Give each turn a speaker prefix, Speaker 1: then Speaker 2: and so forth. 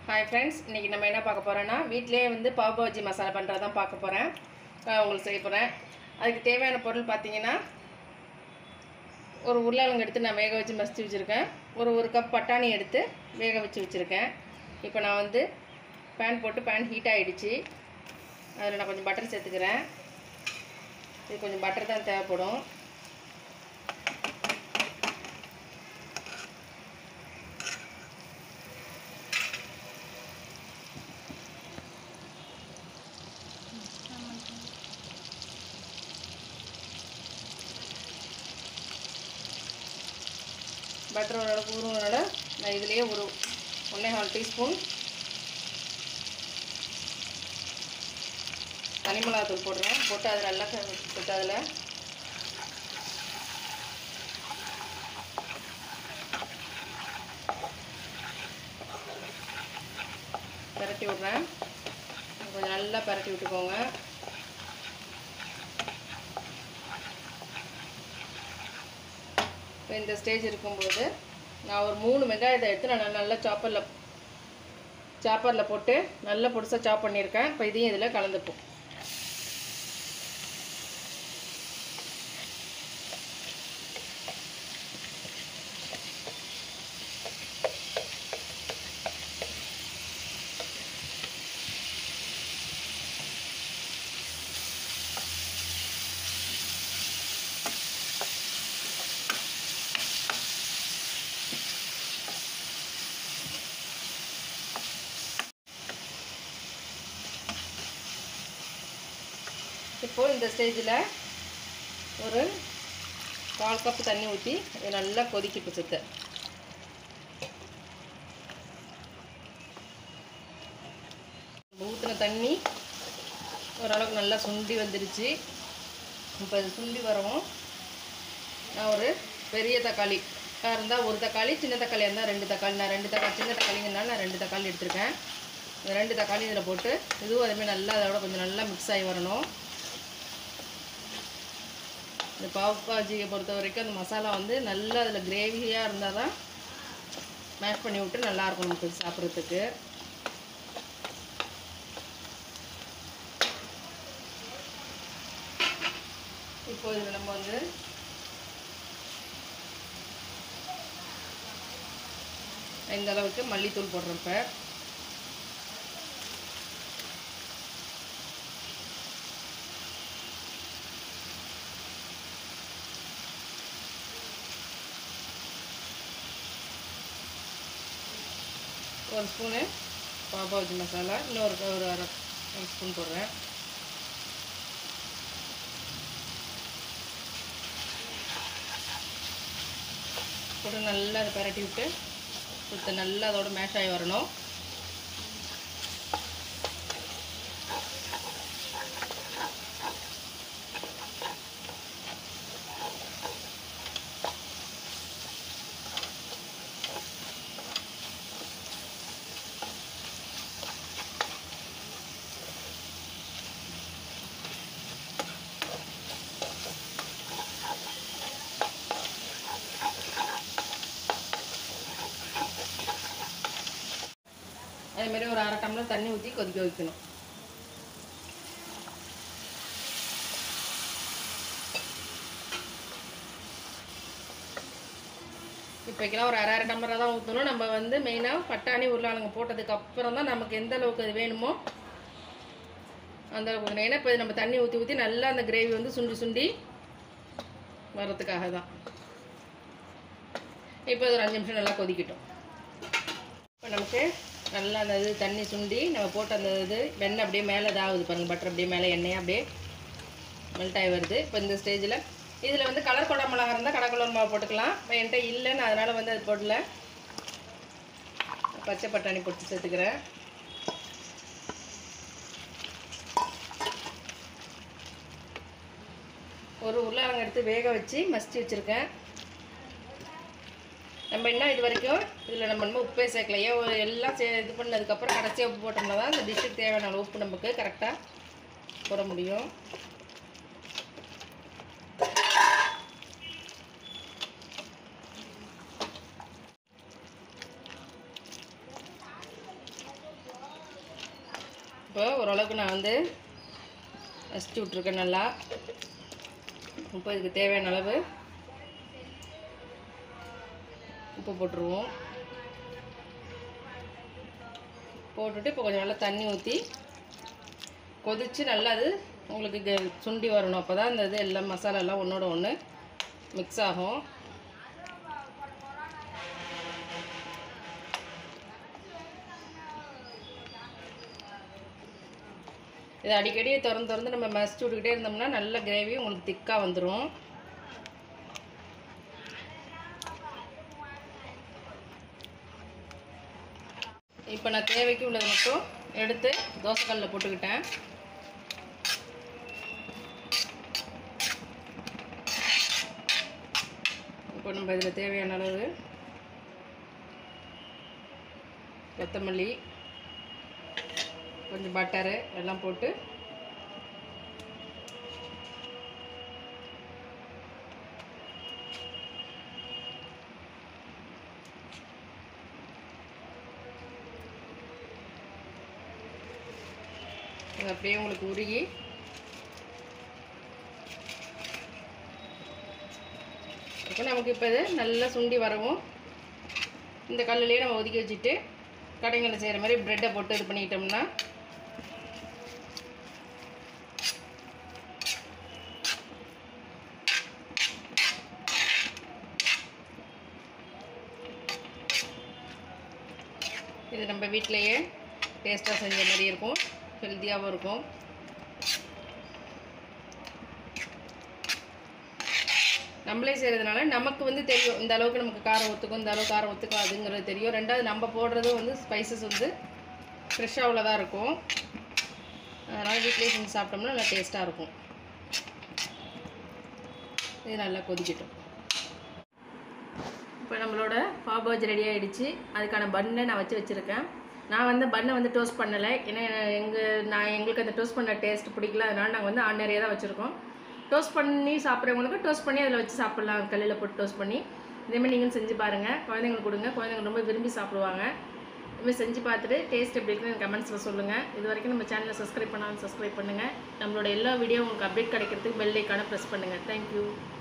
Speaker 1: Hi friends இன்றைக்கி நம்ம என்ன பார்க்க போகிறோன்னா வீட்டிலேயே வந்து பாவ் பாஜி மசாலா பண்ணுறது தான் பார்க்க போகிறேன் உங்களுக்கு செய்ய போகிறேன் அதுக்கு தேவையான பொருள் பார்த்தீங்கன்னா ஒரு உருளைக்கிழங்கு எடுத்து நான் வேக வச்சு மசித்து வச்சுருக்கேன் ஒரு ஒரு கப் பட்டாணி எடுத்து வேக வச்சு வச்சுருக்கேன் இப்போ நான் வந்து பேன் போட்டு பேன் ஹீட் ஆகிடுச்சு அதில் நான் கொஞ்சம் பட்டர் சேர்த்துக்கிறேன் இது கொஞ்சம் பட்டர் தான் தேவைப்படும் பட்டர் ஓரளவுக்கு ஊறுவதோட நான் இதுலேயே ஒரு ஒன்றே கால் டீஸ்பூன் தனி மிளகாத்தூள் போடுறேன் போட்டு அதில் நல்லா க- போட்டு அதில் பரட்டி விட்றேன் கொஞ்சம் நல்லா பரட்டி விட்டுக்கோங்க இப்போ இந்த ஸ்டேஜ் இருக்கும்போது நான் ஒரு மூணு வெங்காயத்தை எடுத்து நான் நல்லா சாப்பரில் சாப்பரில் போட்டு நல்லா பொடிசாக சாப் பண்ணியிருக்கேன் இப்போ இதையும் இதில் கலந்துப்போம் இப்போது இந்த ஸ்டேஜில் ஒரு கால் கப்பு தண்ணி ஊற்றி இது நல்லா கொதிக்கிட்டு சுத்த ஊற்றின தண்ணி ஓரளவுக்கு நல்லா சுண்டி வந்துருச்சு இப்போ இது சுண்டி வரவும் நான் ஒரு பெரிய தக்காளி இருந்தால் ஒரு தக்காளி சின்ன தக்காளியாக இருந்தால் ரெண்டு தக்காளி நான் ரெண்டு தக்காளி சின்ன தக்காளிங்கனால நான் ரெண்டு தக்காளி எடுத்திருக்கேன் இந்த ரெண்டு தக்காளி இதில் போட்டு இதுவும் அதுமாதிரி நல்லா அதோட கொஞ்சம் நல்லா மிக்ஸ் ஆகி வரணும் இந்த பாவ் பாஜியை பொறுத்த வரைக்கும் அந்த மசாலா வந்து நல்லா அதில் கிரேவியாக இருந்தால் தான் மேஷ் பண்ணி விட்டு நல்லாயிருக்கும் நமக்கு சாப்பிட்றதுக்கு இப்போ இதில் நம்ம வந்து இந்த அளவுக்கு மல்லித்தூள் போடுறப்ப ஒரு ஸ்பூனு பாபாஜி மசாலா இன்னொரு ஒரு அரை ஒரு ஸ்பூன் போடுறேன் போட்டு நல்லா அதை பரட்டி விட்டு கொடுத்து நல்லா அதோட மேஷ் ஆகி வரணும் அதே மாதிரி ஒரு அரை டம்ளர் தண்ணி ஊற்றி கொதிக்க வைக்கணும் இப்போக்கெல்லாம் ஒரு அரை அரை டம்ளராக தான் ஊற்றணும் நம்ம வந்து மெயினாக பட்டாணி உருளைக்கிழங்கு போட்டதுக்கு அப்புறம் தான் நமக்கு எந்த அளவுக்கு அது வேணுமோ அந்த அளவுக்கு ஊற்றணும். ஏன்னா இப்போ இது நம்ம தண்ணி ஊற்றி ஊற்றி நல்லா அந்த கிரேவி வந்து சுண்டி சுண்டி வர்றதுக்காக தான் இப்போ இது ஒரு அஞ்சு நிமிஷம் நல்லா கொதிக்கட்டும் இப்போ நமக்கு நல்லா அந்த இது தண்ணி சுண்டி நம்ம போட்ட அந்த இது வெண்ணெய் அப்படியே மேலே இதாகுது பாருங்கள் பட்டர் அப்படியே மேலே எண்ணெயாக அப்படியே மெல்ட் ஆகி வருது இப்போ இந்த ஸ்டேஜில் இதில் வந்து கலர் கொடை மிளகா இருந்தால் கடை கலர் மாவு போட்டுக்கலாம் இப்போ என்கிட்ட இல்லைன்னு அதனால் வந்து அது போடல பச்சை பட்டாணி போட்டு சேர்த்துக்கிறேன் ஒரு உருளைக்கிழங்கு எடுத்து வேக வச்சு மசிச்சு வச்சுருக்கேன் நம்ம என்ன இது வரைக்கும் இதில் நம்ம இன்னும் உப்பே சேர்க்கல ஏன் ஒரு எல்லாம் சே இது பண்ணதுக்கப்புறம் கடைசியாக உப்பு போட்டோம்னா தான் இந்த டிஷ்ஷுக்கு தேவையான அளவு உப்பு நமக்கு கரெக்டாக போட முடியும் இப்போ ஓரளவுக்கு நான் வந்து வச்சுட்டு விட்ருக்கேன் நல்லா இப்போ இதுக்கு தேவையான அளவு உப்பு போட்டுருவோம் போட்டுட்டு இப்போ கொஞ்சம் நல்லா தண்ணி ஊற்றி கொதித்து நல்லா அது உங்களுக்கு கெ- சுண்டி வரணும் அப்போ தான் இந்த இது எல்லாம் மசாலாலாம் ஒன்றோட ஒன்று மிக்ஸ் ஆகும் இது அடிக்கடி திறந்து திறந்து நம்ம மசிச்சு விட்டுக்கிட்டே இருந்தோம்னா நல்ல கிரேவி உங்களுக்கு திக்காக வந்துடும் இப்போ நான் தேவைக்கு உள்ளது மட்டும் எடுத்து தோசைக்கல்லில் போட்டுக்கிட்டேன் இப்போ நம்ம இதில் தேவையான அளவு கொத்தமல்லி கொஞ்சம் பட்டரு எல்லாம் போட்டு அது அப்படியே உங்களுக்கு உருகி இப்போ நமக்கு இப்போ இது நல்லா சுண்டி வரவும் இந்த கல்லுலேயே நம்ம ஒதுக்கி வச்சுட்டு கடைங்களில் செய்கிற மாதிரி ப்ரெட்டை போட்டு இது பண்ணிக்கிட்டோம்னா இது நம்ம வீட்டிலையே டேஸ்ட்டாக செஞ்ச மாதிரி இருக்கும் ஹெல்த்தியாகவும் இருக்கும் நம்மளே செய்கிறதுனால நமக்கு வந்து தெரியும் இந்த அளவுக்கு நமக்கு காரம் ஒத்துக்கும் இந்த அளவுக்கு காரம் ஒத்துக்காதுங்கிறது தெரியும் ரெண்டாவது நம்ம போடுறது வந்து ஸ்பைசஸ் வந்து ஃப்ரெஷ்ஷாக உள்ளதாக இருக்கும் அதனால் வீட்டிலேயே செஞ்சு சாப்பிட்டோம்னா நல்லா டேஸ்ட்டாக இருக்கும் இது நல்லா கொதிக்கட்டும் இப்போ நம்மளோட பாபாஜி ரெடி ஆகிடுச்சு அதுக்கான பன்னை நான் வச்சு வச்சுருக்கேன் நான் வந்து பன்னை வந்து டோஸ்ட் பண்ணலை ஏன்னா எங்கள் நான் எங்களுக்கு அந்த டோஸ்ட் பண்ண டேஸ்ட் பிடிக்கல அதனால நாங்கள் வந்து ஆர்டினரியாக தான் வச்சுருக்கோம் டோஸ்ட் பண்ணி சாப்பிட்றவங்களுக்கு டோஸ்ட் பண்ணி அதில் வச்சு சாப்பிட்லாம் கல்லில் போட்டு டோஸ்ட் பண்ணி இதேமாதிரி நீங்களும் செஞ்சு பாருங்கள் குழந்தைங்களுக்கு கொடுங்க குழந்தைங்க ரொம்ப விரும்பி சாப்பிடுவாங்க இதுமாதிரி செஞ்சு பார்த்துட்டு டேஸ்ட் எப்படி இருக்குன்னு கமெண்ட்ஸில் சொல்லுங்கள் இது வரைக்கும் நம்ம சேனலை சப்ஸ்கிரைப் பண்ணாலும் சப்ஸ்கிரைப் பண்ணுங்கள் நம்மளோட எல்லா வீடியோ உங்களுக்கு அப்டேட் கிடைக்கிறதுக்கு பெல் ஐக்கானை ப்ரெஸ் பண்ணுங்கள் தேங்க்யூ